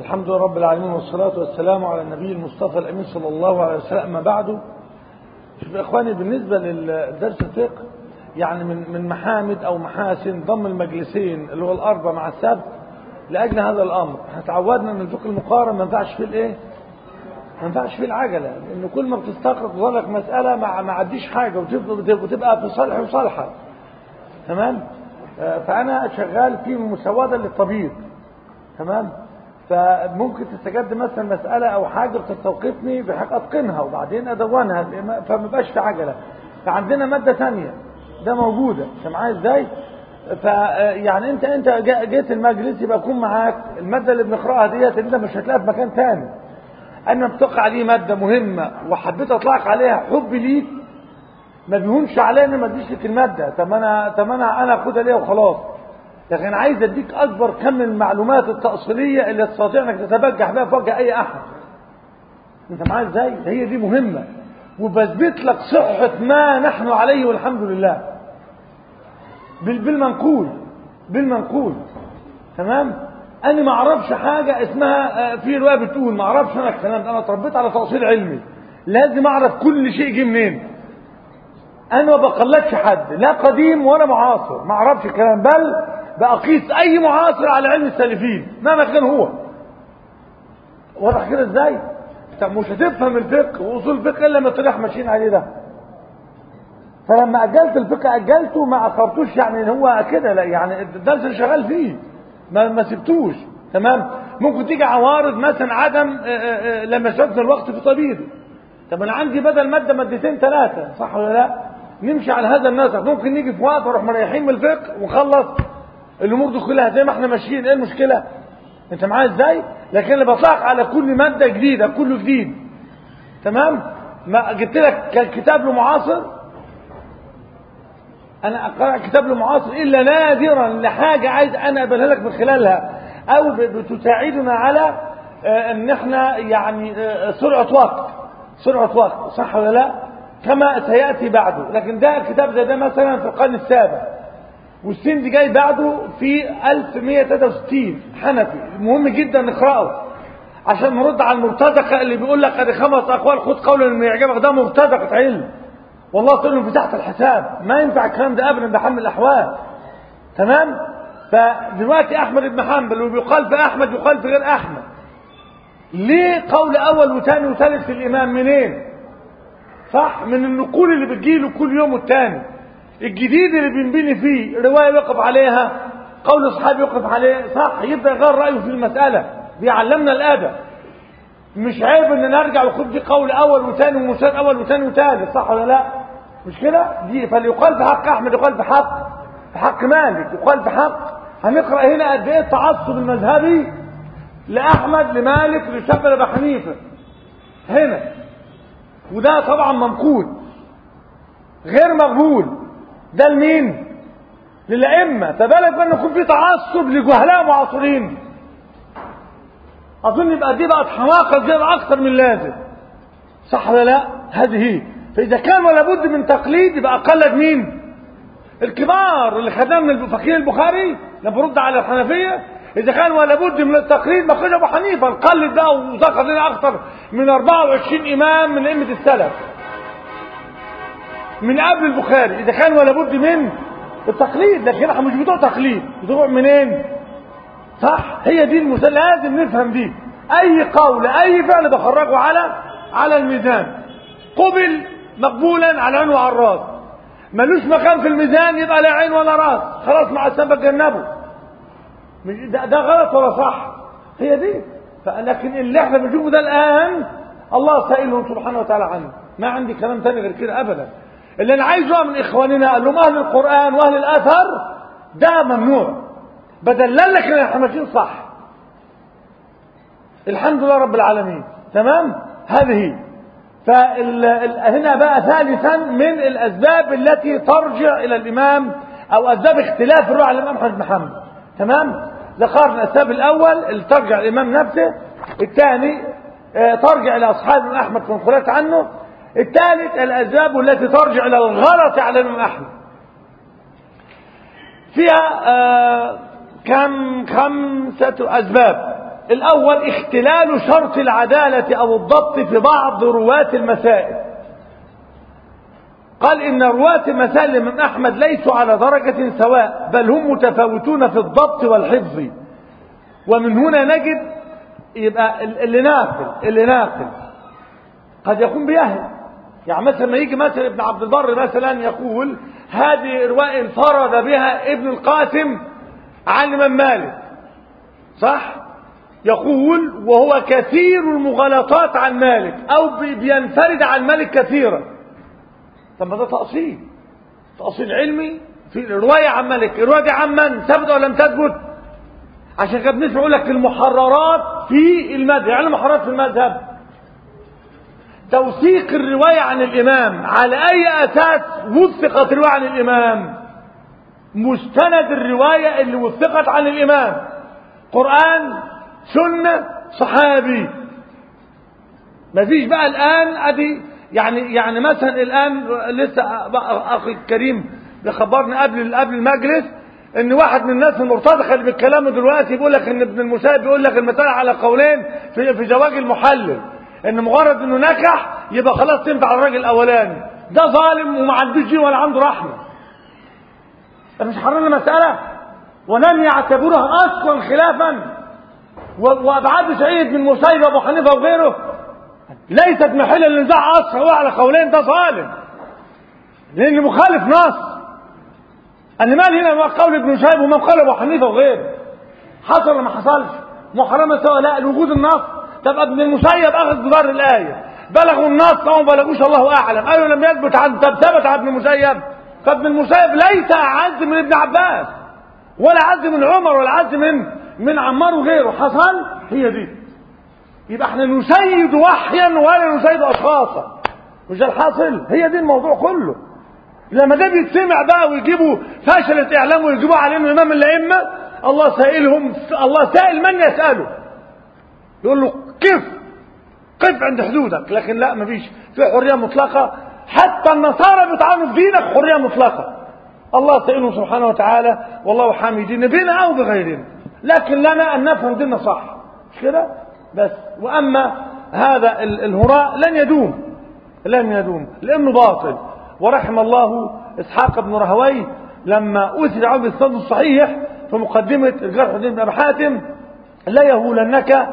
الحمد لله رب العالمين والصلاة والسلام على النبي المصطفى الأمين صلى الله عليه وسلم أما بعد شوف يا إخواني بالنسبة للدرس الفقه يعني من من محامد أو محاسن ضم المجلسين اللي هو الأربع مع السبت لأجل هذا الأمر احنا تعودنا أن الفقه المقارن ما ينفعش فيه الإيه؟ ما ينفعش فيه العجلة لأن كل ما بتستقرق ظلك مسألة ما ما عديش حاجة وتبقى, وتبقى في صالح وصالحة تمام؟ فأنا شغال في مسودة للطبيب تمام؟ فممكن تستجد مثلا مسألة أو حاجة بتستوقفني بحيث أتقنها وبعدين أدونها فما بقاش في عجلة فعندنا مادة ثانية ده موجودة أنت معايا إزاي؟ فيعني أنت أنت جيت المجلس يبقى يكون معاك المادة اللي بنقرأها ديت أنت مش هتلاقيها في مكان ثاني أنا بتقع عليه مادة مهمة وحبيت أطلعك عليها حب ليك ما بيهونش عليا إن ما أديش لك المادة طب أنا طب أنا أنا أخدها ليا وخلاص لكن عايز اديك اكبر كم من المعلومات التأصيلية اللي تستطيع انك تتبجح بها في وجه اي احد انت معايا ازاي هي دي مهمة وبثبت لك صحة ما نحن عليه والحمد لله بالمنقول بالمنقول تمام انا ما اعرفش حاجة اسمها في رواية بتقول ما اعرفش انا الكلام ده انا اتربيت على تأصيل علمي لازم اعرف كل شيء جه منين انا ما بقلدش حد لا قديم ولا معاصر ما اعرفش الكلام بل بقيس اي معاصر على علم السالفين مهما كان هو واضح كده ازاي طب مش هتفهم الفقه واصول الفقه الا لما تروح ماشيين عليه ده فلما اجلت الفقه اجلته ما اخرتوش يعني هو كده لا يعني الدرس اللي شغال فيه ما ما سبتوش تمام ممكن تيجي عوارض مثلا عدم لما شفت الوقت في طبيب طب انا عندي بدل ماده مادتين ثلاثه صح ولا لا نمشي على هذا النسق ممكن نيجي في وقت نروح مريحين من الفقه ونخلص الامور دي كلها زي ما احنا ماشيين ايه المشكله انت معايا ازاي لكن اللي بطلعك على كل ماده جديده كله جديد تمام ما جبت لك كتاب لمعاصر انا اقرا كتاب لمعاصر الا نادرا لحاجه عايز انا اقبلها لك من خلالها او بتساعدنا على ان احنا يعني سرعه وقت سرعه وقت صح ولا لا كما سياتي بعده لكن ده الكتاب زي ده مثلا في القرن السابع والسندي جاي بعده في 1163 حنفي مهم جدا نقراه عشان نرد على المرتزقه اللي بيقول لك ادي خمس اقوال خد قول من يعجبك ده مرتزقه علم والله تقول له في تحت الحساب ما ينفع الكلام ده ابدا بحمل الاحوال تمام فدلوقتي احمد بن حنبل وبيقال في احمد يقال في غير احمد ليه قول اول وثاني وثالث في الامام منين صح من النقول اللي بتجيله كل يوم والتاني الجديد اللي بنبني فيه رواية يقف عليها قول اصحابي يقف عليه صح يبدأ يغير رأيه في المسألة بيعلمنا الأدب مش عيب ان نرجع وخد دي قول اول وثاني ومساد اول وثاني وثالث صح ولا لا مش كده دي فليقال في حق احمد يقال في حق في حق مالك يقال في حق هنقرا هنا قد ايه التعصب المذهبي لاحمد لمالك لشافعي لابي حنيفه هنا وده طبعا منقول غير مقبول ده لمين للأئمة فبالك بأن يكون في تعصب لجهلاء معاصرين أظن يبقى دي بقت حماقة زيادة أكثر من لازم صح ولا لا هذه هي فإذا كان ولا بد من تقليد يبقى قلد مين الكبار اللي خدناه من فقيه البخاري لما برد على الحنفية إذا كان ولا بد من التقليد ما خرج أبو حنيفة نقلد ده وذكر لنا أكثر من 24 إمام من أئمة السلف من قبل البخاري اذا كان ولا بد من التقليد لكن احنا مش بتوع تقليد بتوع منين صح هي دي المثال لازم نفهم دي اي قول اي فعل بخرجه على على الميزان قبل مقبولا على عين وعلى الراس ملوش مكان في الميزان يبقى لا عين ولا راس خلاص مع السبب جنبه ده, ده غلط ولا صح هي دي لكن اللي احنا بنشوفه ده الان الله سائله سبحانه وتعالى عنه ما عندي كلام تاني غير كده ابدا اللي انا عايزه من اخواننا قال لهم اهل القران واهل الاثر ده ممنوع بدلل لك ان احنا ماشيين صح الحمد لله رب العالمين تمام هذه فهنا بقى ثالثا من الاسباب التي ترجع الى الامام او اسباب اختلاف الروح على الامام احمد بن حنبل تمام ذكرنا السبب الاول اللي ترجع الامام نفسه الثاني ترجع الى اصحاب احمد في انقلات عنه الثالث الأسباب التي ترجع إلى الغلط على الإمام أحمد فيها آه كم خمسة أسباب الأول اختلال شرط العدالة أو الضبط في بعض رواة المسائل قال إن رواة مسائل الإمام أحمد ليسوا على درجة سواء بل هم متفاوتون في الضبط والحفظ ومن هنا نجد يبقى اللي ناقل اللي ناقل قد يكون بيهل يعني مثلا ما يجي مثلا ابن عبد البر مثلا يقول هذه رواية انفرد بها ابن القاسم عن الإمام مالك صح يقول وهو كثير المغالطات عن مالك أو بينفرد عن مالك كثيرا طب ما ده تأصيل تأصيل علمي في رواية عن مالك الرواية دي عن من ثبت ولا لم تثبت عشان كده بنسمع يقول لك المحررات في المذهب يعني المحررات في المذهب توثيق الرواية عن الإمام على أي أساس وثقت الرواية عن الإمام مستند الرواية اللي وثقت عن الإمام قرآن سنة صحابي مفيش بقى الآن أدي يعني يعني مثلا الآن لسه أخي الكريم بيخبرني قبل قبل المجلس ان واحد من الناس المرتضخه اللي بالكلام دلوقتي بيقول لك ان ابن المسيب بيقول لك المساله على قولين في في زواج المحلل ان مجرد انه نكح يبقى خلاص تنفع الراجل الاولاني ده ظالم وما عندوش دين ولا عنده رحمه مش حررنا مساله ولم يعتبرها اصلا خلافا وابعاد سعيد بن مسيب وابو حنيفه وغيره ليست محل النزاع اصلا هو على قولين ده ظالم لان مخالف نص أنا مال هنا ما قول ابن شهاب وما قول أبو حنيفة وغيره حصل ولا ما حصلش محرمة سواء لا لوجود النص طب ابن المسيب أخذ بضر الآية بلغوا النص أو ما بلغوش الله أعلم قالوا لم يثبت عن طب ثبت عن ابن المسيب فابن المسيب ليس أعز من ابن عباس ولا أعز من عمر ولا أعز من من عمار وغيره حصل هي دي يبقى احنا نسيد وحيا ولا نسيد أشخاصا مش ده الحاصل هي دي الموضوع كله لما ده بيتسمع بقى ويجيبوا فشلة اعلام ويجيبوا عليهم امام الائمه الله سائلهم الله سائل من يساله يقول له كيف قف عند حدودك لكن لا مفيش في حريه مطلقه حتى النصارى بيطعنوا في دينك حريه مطلقه الله سائلهم سبحانه وتعالى والله حامدين بنا او بغيرنا لكن لنا ان نفهم ديننا صح مش كده بس واما هذا الهراء لن يدوم لن يدوم لانه باطل ورحم الله اسحاق بن رهوي لما اثر عنه بالسند الصحيح في مقدمه الجرح بن ابي حاتم لا يهولنك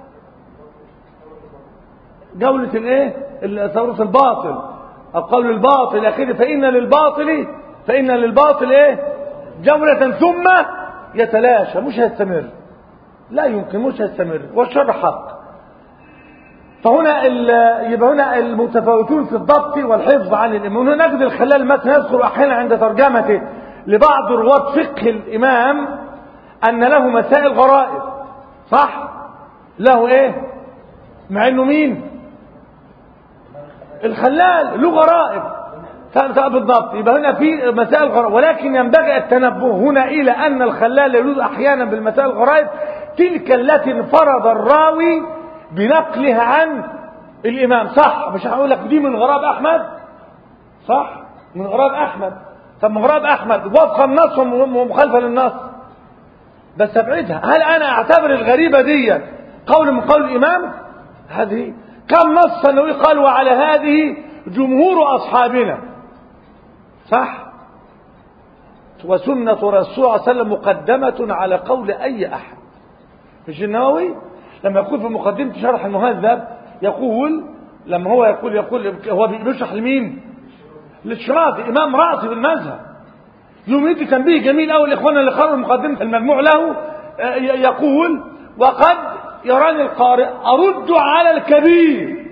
جولة الايه ثورة الباطل او قول الباطل اخير فان للباطل فان للباطل ايه جولة ثم يتلاشى مش هيستمر لا يمكن مش هيستمر والشر حق فهنا يبقى هنا المتفاوتون في الضبط والحفظ عن الإمام هنا نجد الخلال مثلا يذكر أحيانا عند ترجمته لبعض رواة فقه الإمام أن له مسائل غرائب صح له إيه مع إنه مين الخلال له غرائب بالضبط يبقى هنا في مسائل غرائب ولكن ينبغي التنبه هنا إلى أن الخلال يلوذ أحيانا بالمسائل الغرائب تلك التي انفرد الراوي بنقلها عن الإمام صح مش هقول لك دي من غراب أحمد صح من غراب أحمد طب من غراب أحمد وفق النص ومخالفة للنص بس أبعدها هل أنا أعتبر الغريبة دي قول من قول الإمام هذه كم نص النبي قال وعلى هذه جمهور أصحابنا صح وسنة رسول صلى الله عليه وسلم مقدمة على قول أي أحد مش النووي لما يقول في مقدمة شرح المهذب يقول لما هو يقول يقول هو بيشرح لمين؟ للشرافي إمام رأسي في المذهب يوم يدي تنبيه جميل أوي لإخواننا اللي قرأوا مقدمة المجموع له يقول وقد يراني القارئ أرد على الكبير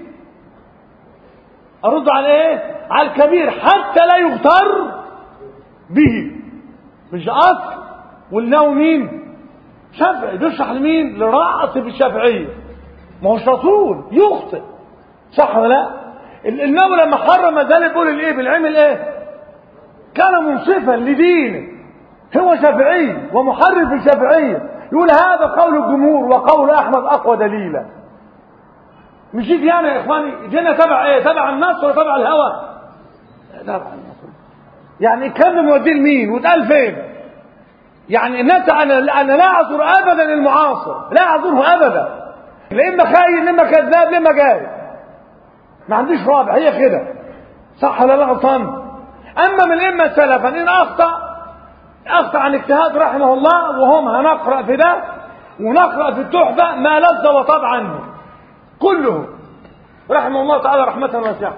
أرد على إيه؟ على الكبير حتى لا يغتر به مش أصل والناوي مين؟ شافعي بيشرح لمين لرأس الشافعية ما هوش رسول يخطئ صح ولا لا النووي لما حرم ذلك يقول الايه بالعمل ايه كان منصفا لدينه هو شافعي ومحرف الشافعية يقول هذا قول الجمهور وقول احمد اقوى دليلا مش جيت يعني يا اخواني جينا تبع ايه تبع النص ولا تبع الهوى تبع النص يعني كم موديه لمين واتقال فين يعني الناس انا انا لا اعذر ابدا المعاصر لا اعذره ابدا لا اما خاين لا اما كذاب لا اما جاهل ما عنديش رابع هي كده صح ولا لا غلطان اما من الائمه سلفا ان اخطا اخطا عن اجتهاد رحمه الله وهم هنقرا في ده ونقرا في التحفه ما لذ وطاب عنه كله رحمه الله تعالى رحمه واسعه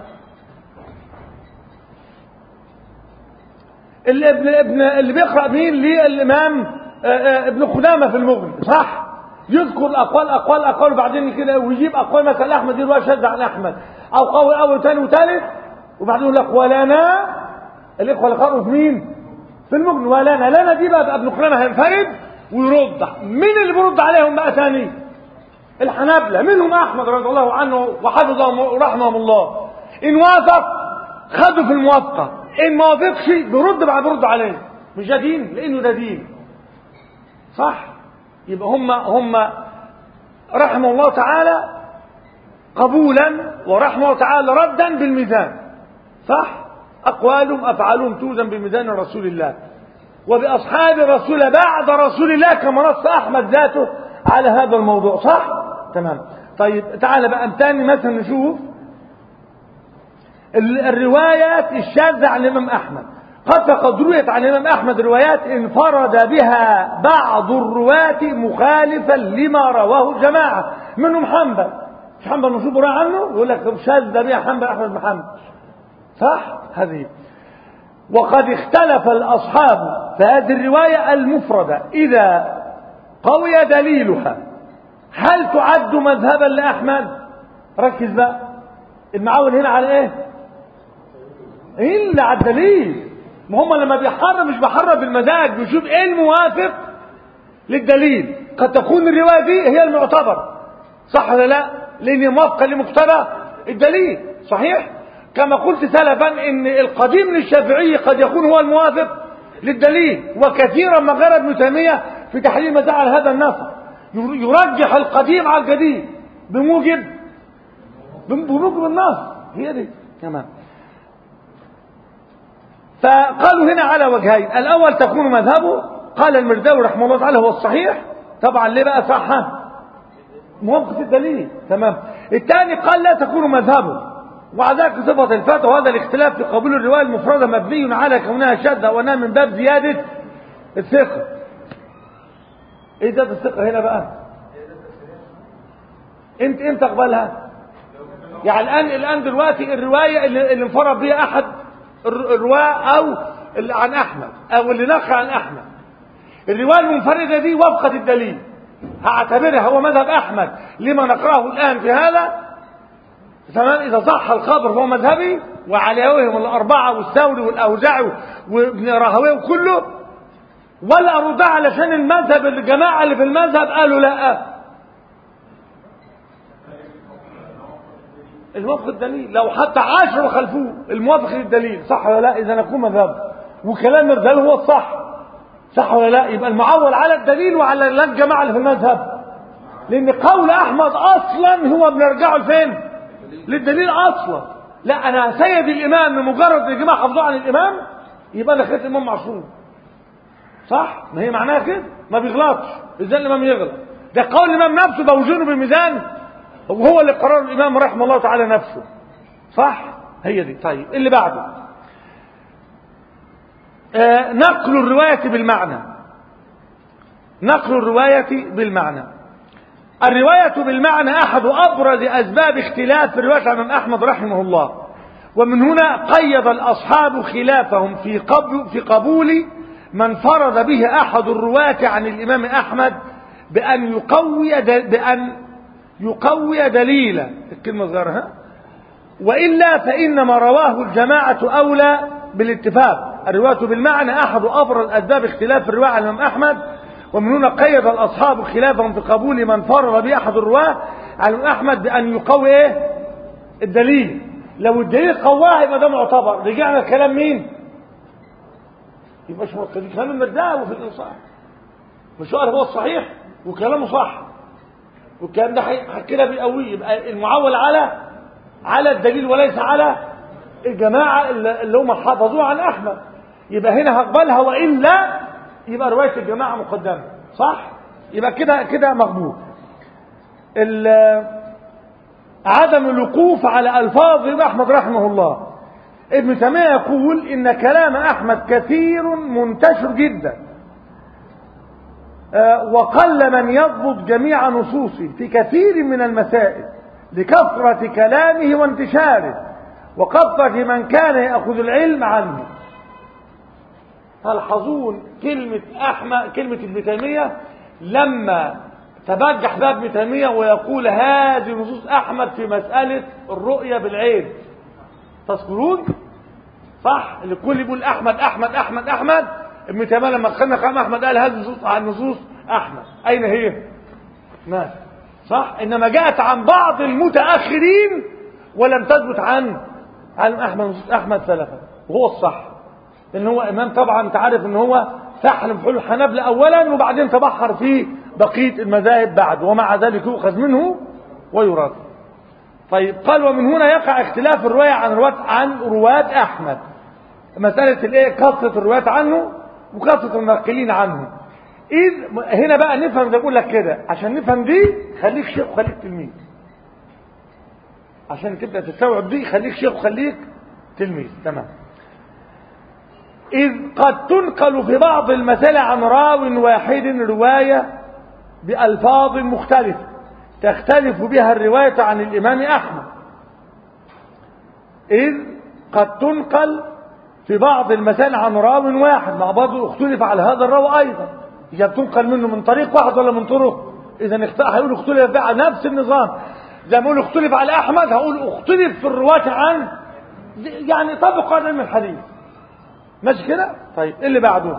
اللي ابن ابن اللي بيقرا مين ليه الامام ابن خدامه في المغني صح يذكر الاقوال اقوال اقوال وبعدين كده ويجيب اقوال مثلا احمد يروى شد عن احمد او قول اول وثاني وثالث وبعدين يقول لك ولنا الاخوه اللي قرأوا في مين؟ في المغني ولنا لنا دي بقى ابن خدامه هينفرد ويرد مين اللي بيرد عليهم بقى ثاني؟ الحنابلة منهم احمد رضي الله عنه وحفظهم ورحمهم الله ان وافق خدوا في الموافقه ان ما وافقش بيرد بعد بيرد عليه مش ده دين لانه ده دين صح يبقى هم هم رحمه الله تعالى قبولا ورحمه الله تعالى ردا بالميزان صح اقوالهم افعالهم توزن بميزان رسول الله وباصحاب رسول بعد رسول الله كما نص احمد ذاته على هذا الموضوع صح تمام طيب تعالى بقى تاني مثلا نشوف الروايات الشاذة عن الإمام أحمد قد فقد رويت عن الإمام أحمد روايات انفرد بها بعض الرواة مخالفا لما رواه جماعة منهم حنبل مش حنبل مشهور رواه عنه يقول لك شاذ بها حنبل أحمد بن حنبل صح هذه وقد اختلف الأصحاب في هذه الرواية المفردة إذا قوي دليلها هل تعد مذهبا لأحمد ركز بقى المعول هنا على ايه الا على الدليل ما هم لما بيحرم مش بيحرم بالمزاج بيشوف ايه الموافق للدليل قد تكون الروايه دي هي المعتبر صح ولا لا لان موافقه لمقتضى الدليل صحيح كما قلت سلفا ان القديم للشافعي قد يكون هو الموافق للدليل وكثيرا ما غير ابن تيميه في تحليل مزاع هذا النص يرجح القديم على الجديد بموجب بموجب النص هي دي تمام فقالوا هنا على وجهين الاول تكون مذهبه قال المرداوي رحمه الله تعالى هو الصحيح طبعا ليه بقى صح موافقة الدليل تمام الثاني قال لا تكون مذهبه وعذاك صفة الفتح وهذا الاختلاف في قبول الرواية المفردة مبني على كونها شاذة وانها من باب زيادة الثقة ايه زيادة الثقة هنا بقى انت امتى تقبلها يعني الان الان دلوقتي الروايه اللي, اللي انفرد بها احد الرواه او اللي عن احمد او اللي نقل عن احمد الروايه المنفرده دي وفقت الدليل هعتبرها هو مذهب احمد لما نقراه الان في هذا تمام اذا صح الخبر فهو مذهبي وعليهم الاربعه والثوري والاوزاعي وابن راهويه وكله ولا ارد علشان المذهب الجماعه اللي في المذهب قالوا لا الموافق الدليل لو حتى عشرة خلفوه الموافق للدليل صح ولا لا اذا نكون مذهب وكلام الرجال هو الصح صح ولا لا يبقى المعول على الدليل وعلى الجماعه اللي في المذهب لان قول احمد اصلا هو بنرجعه لفين للدليل اصلا لا انا سيد الامام بمجرد ان الجماعه حافظوه عن الامام يبقى انا خدت الامام معصوم صح ما هي معناها كده ما بيغلطش ازاي الامام يغلط ده قول الامام نفسه بوزنه بالميزان وهو اللي قرر الامام رحمه الله تعالى نفسه صح هي دي طيب اللي بعده آه نقل الرواية بالمعنى نقل الرواية بالمعنى الرواية بالمعنى أحد أبرز أسباب اختلاف الرواية عن أحمد رحمه الله ومن هنا قيد الأصحاب خلافهم في قبول, في قبول من فرض به أحد الرواة عن الإمام أحمد بأن يقوي بأن يقوي دليلا الكلمة صغيرة وإلا فإنما رواه الجماعة أولى بالاتفاق الرواية بالمعنى أحد أبرز أسباب اختلاف الرواية عن الإمام أحمد ومن هنا قيد الأصحاب خلافهم في قبول من فرض به أحد الرواة عن الإمام أحمد بأن يقوي إيه؟ الدليل لو الدليل قواه يبقى ده معتبر رجعنا الكلام مين؟ يبقى مش دي كلام المرداوي في الإنصاف مش هو الصحيح وكلامه صح والكلام ده كده بيقويه يبقى المعول على على الدليل وليس على الجماعة اللي هم حافظوها عن أحمد يبقى هنا هقبلها وإلا يبقى رواية الجماعة مقدمة صح يبقى كده كده مقبول عدم الوقوف على ألفاظ أحمد رحمه الله ابن تيمية يقول إن كلام أحمد كثير منتشر جدا وقل من يضبط جميع نصوصه في كثير من المسائل لكثرة كلامه وانتشاره وكثرة من كان يأخذ العلم عنه تلحظون كلمة أحمد كلمة ابن تيمية لما تبجح بقى ابن تيمية ويقول هذه نصوص أحمد في مسألة الرؤية بالعين تذكرون صح اللي الكل يقول أحمد أحمد أحمد أحمد ابن تيمية لما خلنا قام أحمد قال هذه نصوص عن نصوص أحمد أين هي ماشي صح إنما جاءت عن بعض المتأخرين ولم تثبت عن عن أحمد نصوص أحمد سلفا وهو الصح إن هو إمام طبعا أنت عارف إن هو سحل في الحنابلة أولا وبعدين تبحر في بقية المذاهب بعد ومع ذلك يؤخذ منه ويرد طيب قال ومن هنا يقع اختلاف الرواية عن رواة عن رواة أحمد مسألة الايه كثرة الروايات عنه وكثرة الناقلين عنه إذ هنا بقى نفهم زي بقول لك كده عشان نفهم دي خليك شيخ وخليك تلميذ عشان تبدأ تستوعب دي خليك شيخ وخليك تلميذ تمام إذ قد تنقل في بعض المسائل عن راو واحد رواية بألفاظ مختلفة تختلف بها الرواية عن الإمام أحمد إذ قد تنقل في بعض المسائل عن راو واحد مع بعض اختلف على هذا الراو أيضا إذا بتنقل منه من طريق واحد ولا من طرق إذا هيقول اختلف بقى على نفس النظام زي ما اقول اختلف على أحمد هقول اختلف في الرواة عن يعني طبق علم الحديث ماشي كده طيب ايه اللي بعده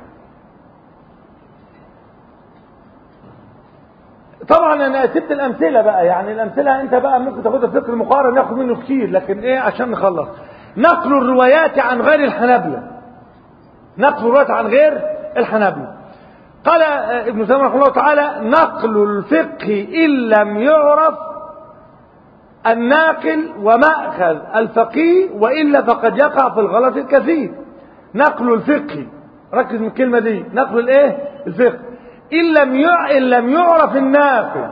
طبعا انا سبت الامثله بقى يعني الامثله انت بقى ممكن تاخدها في فكر مقارن ناخد منه كتير لكن ايه عشان نخلص نقل الروايات عن غير الحنابلة نقل الروايات عن غير الحنابلة قال ابن تيميه رحمه الله تعالى نقل الفقه ان لم يعرف الناقل ومأخذ الفقيه وإلا فقد يقع في الغلط الكثير نقل الفقه ركز من الكلمة دي نقل الايه الفقه إن لم إن لم يعرف الناقل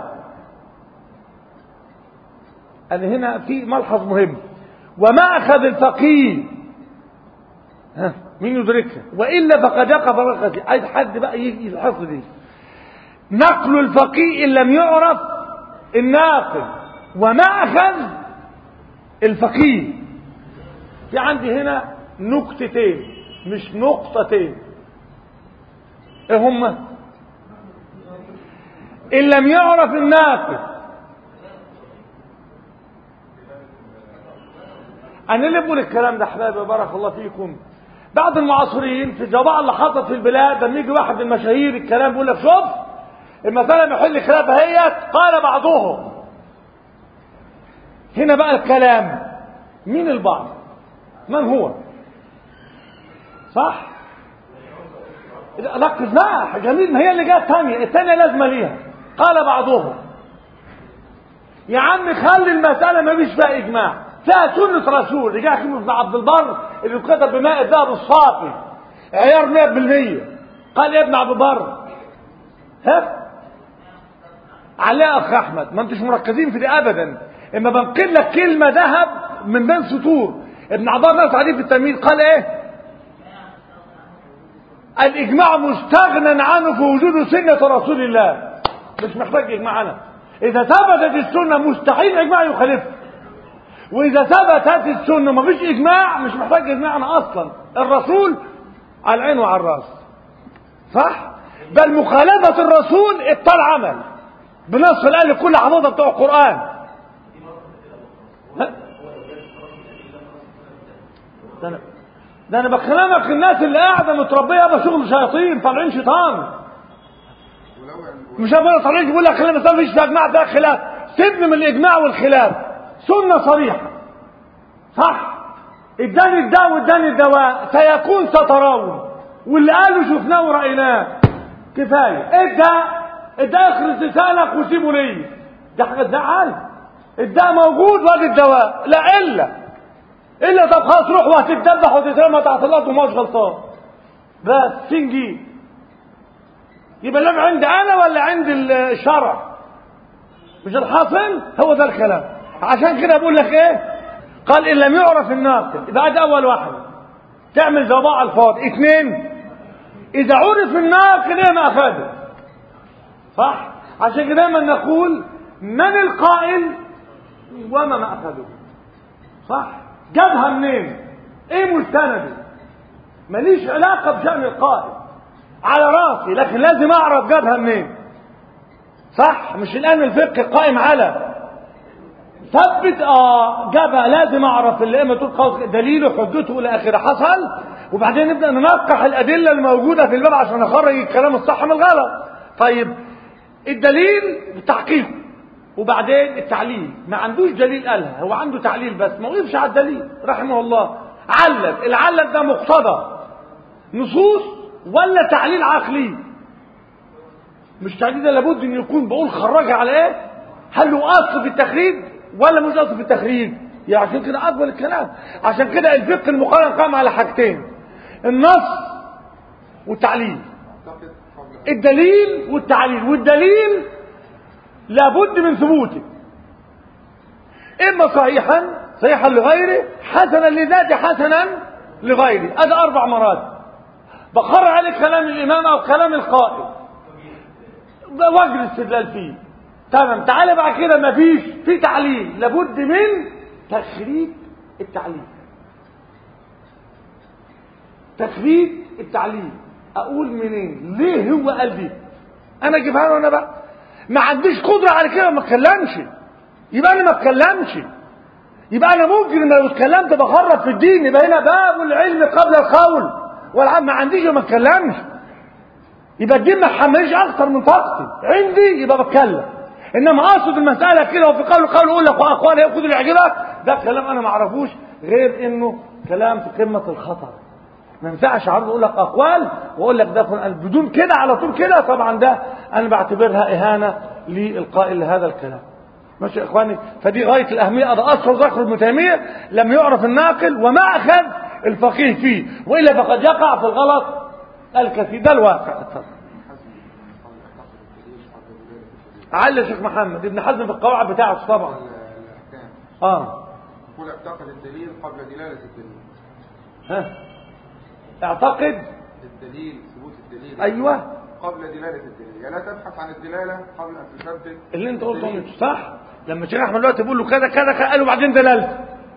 أنا هنا في ملحظ مهم ومأخذ الفقيه ها مين يدركها وإلا فقد يقع في الغلط الكثير عايز حد بقى يجي الحفظ دي نقل الفقيه إن لم يعرف الناقل ومأخذ الفقيه في عندي هنا نكتتين مش نقطتين ايه هما ان لم يعرف الناقل انا اللي بقول الكلام ده احبابي بارك الله فيكم بعض المعاصرين في الجماعه اللي حصلت في البلاد لما يجي واحد من المشاهير الكلام بيقول لك شوف المساله محل خلاف هيت قال بعضهم هنا بقى الكلام مين البعض من هو صح ركز بقى جميل ما هي اللي جايه الثانيه الثانيه لازمه ليها قال بعضهم يا عم خلي المساله ما فيش فيها اجماع فيها سنه رسول رجع ابن عبد البر اللي كتب بماء الذهب الصافي عيار 100% قال يا ابن عبد البر ها عليه اخ احمد ما انتش مركزين في دي ابدا اما بنقل لك كلمه ذهب من بين سطور ابن عباس ناس عليه في التمييز قال ايه الاجماع مستغنى عنه في وجود سنه رسول الله مش محتاج اجماع انا اذا ثبتت السنه مستحيل اجماع يخالفها واذا ثبتت السنه مفيش اجماع مش محتاج اجماع انا اصلا الرسول على العين وعلى الراس صح بل مخالفه الرسول ابطال عمل بنص الايه لكل حفظه بتوع القران ده انا ده انا بكلمك الناس اللي قاعده متربيه بقى شغل شياطين طالعين شيطان مش هبقى طالعين يقول لك خلينا مثلا مفيش اجماع ده خلاف سيبني من الاجماع والخلاف سنه صريحه صح اداني الدواء واداني الدواء سيكون سترون واللي قالوا شفناه ورأيناه كفايه ادى ادى اخرس لسانك وسيبه لي دي حاجه تزعل الدواء موجود وادي الدواء لا الا الا طب خلاص روح وهتتدبح وتترمى تحت الارض وما غلطان بس سنجي يبقى اللام عندي انا ولا عند الشرع مش الحاصل هو ده الكلام عشان كده بقول لك ايه قال ان لم يعرف الناقل يبقى ده اول واحد تعمل ضباع الفاض اثنين اذا عرف الناقل ايه ما اخذه صح عشان كده دايما نقول من القائل وما ما اخذه صح جابها منين ايه مستنده ماليش علاقه بشان القائل على راسي لكن لازم اعرف جابها منين صح مش الان الفقه قائم على ثبت اه جابها لازم اعرف اللي اما تقول قول دليله حجته الى اخره حصل وبعدين نبدا ننقح الادله الموجوده في الباب عشان نخرج الكلام الصح من الغلط طيب الدليل تحقيق وبعدين التعليل ما عندوش دليل قالها هو عنده تعليل بس ما وقفش على الدليل رحمه الله علل العلل ده مقتضى نصوص ولا تعليل عقلي مش تعليل ده لابد ان يكون بقول خرجها على ايه هل هو اصل في التخريج ولا مش اصل في التخريج يعني عشان كده اقبل الكلام عشان كده الفقه المقارن قام على حاجتين النص والتعليل الدليل والتعليل والدليل لابد من ثبوته اما صحيحا صحيحا لغيره حسنا لذاته حسنا لغيره هذا اربع مرات بقرر عليك كلام الامام او كلام القائل وجه الاستدلال فيه تمام تعالى بعد كده مفيش في تعليل لابد من تخريج التعليل تخريج التعليل اقول منين ليه هو قال دي انا اجيبها له انا بقى ما عنديش قدره على كده ما اتكلمش يبقى انا ما اتكلمش يبقى انا ممكن لو اتكلمت بخرب في الدين يبقى هنا باب العلم قبل القول والعم ما عنديش ما اتكلمش يبقى الدين ما حملش اكتر من طاقتي عندي يبقى بتكلم انما اقصد المساله كده وفي قول قول يقول لك واقوال ياخذ اللي يعجبك ده كلام انا ما اعرفوش غير انه كلام في قمه الخطر ما ينفعش عرض اقول لك اقوال واقول لك ده قران بدون كده على طول كده طبعا ده انا بعتبرها اهانه للقائل لهذا الكلام ماشي يا اخواني فدي غايه الاهميه هذا اصل ذكر ابن تيميه لم يعرف الناقل وما اخذ الفقيه فيه والا فقد يقع في الغلط الكثير ده الواقع اتفضل علي يا شيخ محمد ابن حزم في القواعد بتاعته طبعا اه يقول اعتقد الدليل قبل دلالة الدليل ها اعتقد الدليل ثبوت الدليل ايوه قبل دلالة الدليل يعني لا تبحث عن الدلالة قبل أن تثبت اللي انت قلته الدليل. انت صح لما الشيخ احمد دلوقتي بيقول له كذا كذا كذا، قال له بعدين دلالته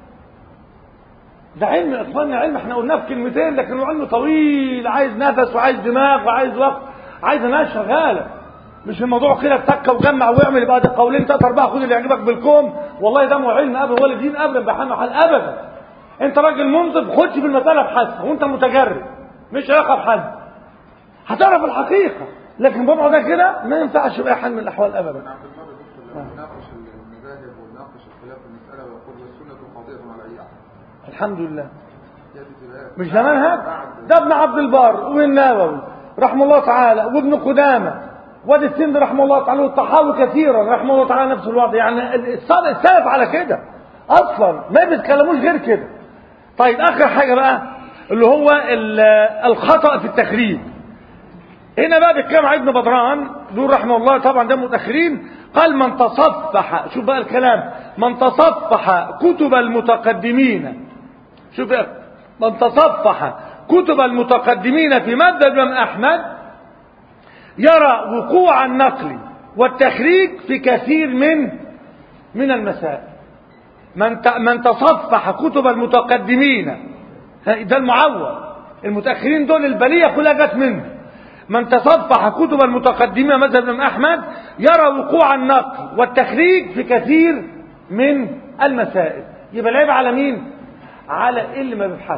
ده علم يا اخوانا علم احنا قلناه في كلمتين لكن هو علم طويل عايز نفس وعايز دماغ وعايز وقت عايز ناس شغاله مش الموضوع كده تكه وجمع واعمل يبقى ده قولين ثلاثه اربعه خد اللي يعجبك بالكوم والله ده مو علم ابدا ولا دين ابدا بحال حال ابدا انت راجل منصف خدش في المساله بحثها وانت متجرد مش علاقه بحد هتعرف الحقيقه لكن بمعه ده كده ما ينفعش باي حال من الاحوال ابدا ابن عبد البر دكتور لما يناقش المذاهب ويناقش الخلاف في المسألة ويقول والسنة قاضية على أي أحد الحمد لله يأتي في الآيات مش ده منهج ده ابن عبد البر والنووي رحمه الله تعالى وابن قدامه وادي السند رحمه الله تعالى والطحاوي كثيرا رحمه الله تعالى نفس الوضع يعني السلف السلف على كده اصلا ما بيتكلموش غير كده طيب اخر حاجه بقى اللي هو ال- الخطا في التخريج هنا بقى بيتكلم عن ابن بدران دول رحمه الله طبعا ده متاخرين قال من تصفح شوف بقى الكلام من تصفح كتب المتقدمين شوف بقى من تصفح كتب المتقدمين في مذهب الإمام أحمد يرى وقوع النقل والتخريج في كثير من من المسائل من ت- من تصفح كتب المتقدمين ها، ده المعول المتأخرين دول البلية كلها جت منه من تصفح كتب المتقدمين مذهب الإمام أحمد يرى وقوع النقل والتخريج في كثير من المسائل يبقى العيب على مين؟ على اللي ما بيبحث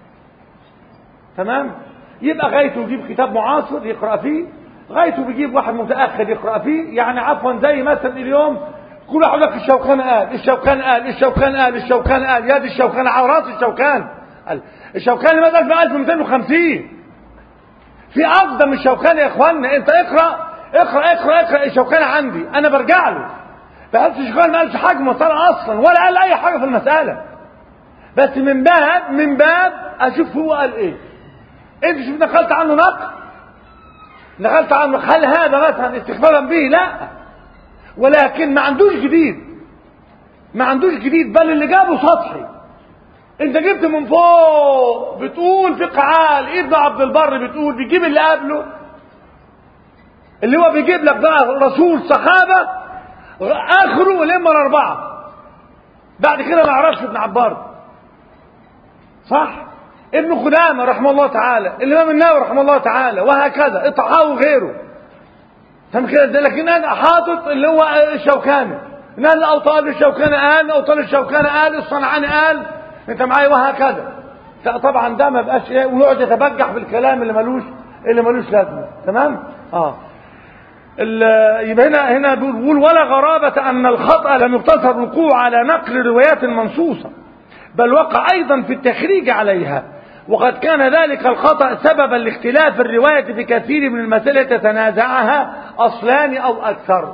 تمام يبقى غايته يجيب كتاب معاصر يقرأ فيه غايته بيجيب واحد متأخر يقرأ فيه يعني عفوا زي مثلا اليوم كل واحد يقول لك الشوكان قال الشوكان قال الشوكان قال الشوكان قال يد الشوكان على راس الشوكان قال الشوكان اللي مات في 1250 في اقدم الشوكان يا اخوانا انت اقرا اقرا اقرا اقرا الشوكان عندي انا برجع له بس الشوكان ما قالش حاجه مسألة اصلا ولا قال اي حاجه في المساله بس من باب من باب اشوف هو قال ايه انت شوف نقلت عنه نقل نقلت عنه هل هذا مثلا استخفافا به لا ولكن ما عندوش جديد ما عندوش جديد بل اللي جابه سطحي انت جبت من فوق بتقول في قعال ابن عبد البر بتقول بيجيب اللي قبله اللي هو بيجيب لك بقى رسول صحابه اخره الامه الاربعه بعد كده ما اعرفش ابن عبار صح ابن خدامه رحمه الله تعالى الامام النووي رحمه الله تعالى وهكذا الطحاوي وغيره فاهم كده ده لكن انا حاطط اللي هو الشوكاني نال اوطان الشوكاني قال اوطان الشوكاني قال الصنعاني قال انت معايا وهكذا طبعا ده ما بقاش ايه ويقعد يتبجح بالكلام اللي ملوش اللي ملوش لازمه تمام اه يبقى هنا هنا بيقول ولا غرابة أن الخطأ لم يقتصر الوقوع على نقل روايات منصوصة بل وقع أيضا في التخريج عليها وقد كان ذلك الخطأ سببا لاختلاف الرواية في كثير من المسائل تتنازعها أصلان أو أكثر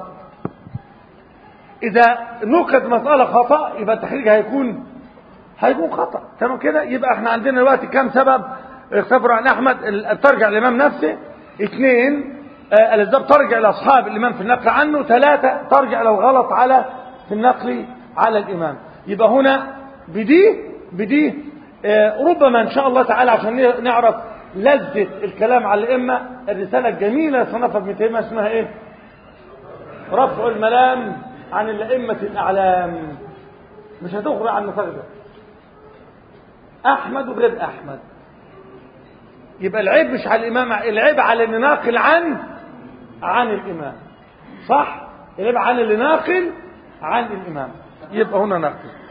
إذا نقد مسألة خطأ يبقى التخريج هيكون هيكون خطأ تمام كده يبقى احنا عندنا دلوقتي كام سبب اختبروا عن أحمد ترجع الإمام نفسه اثنين آه الاسباب ترجع الى اصحاب الامام في النقل عنه ثلاثه ترجع الى الغلط على في النقل على الامام يبقى هنا بدي بدي آه ربما ان شاء الله تعالى عشان نعرف لذة الكلام على الائمه الرساله الجميله صنفها ابن تيميه اسمها ايه؟ رفع الملام عن الائمه الاعلام مش هتخرج عن النطاق ده احمد وغير احمد يبقى العيب مش على الامام العيب على اللي ناقل عن عن الامام صح العيب على اللي ناقل عن الامام يبقى هنا ناقل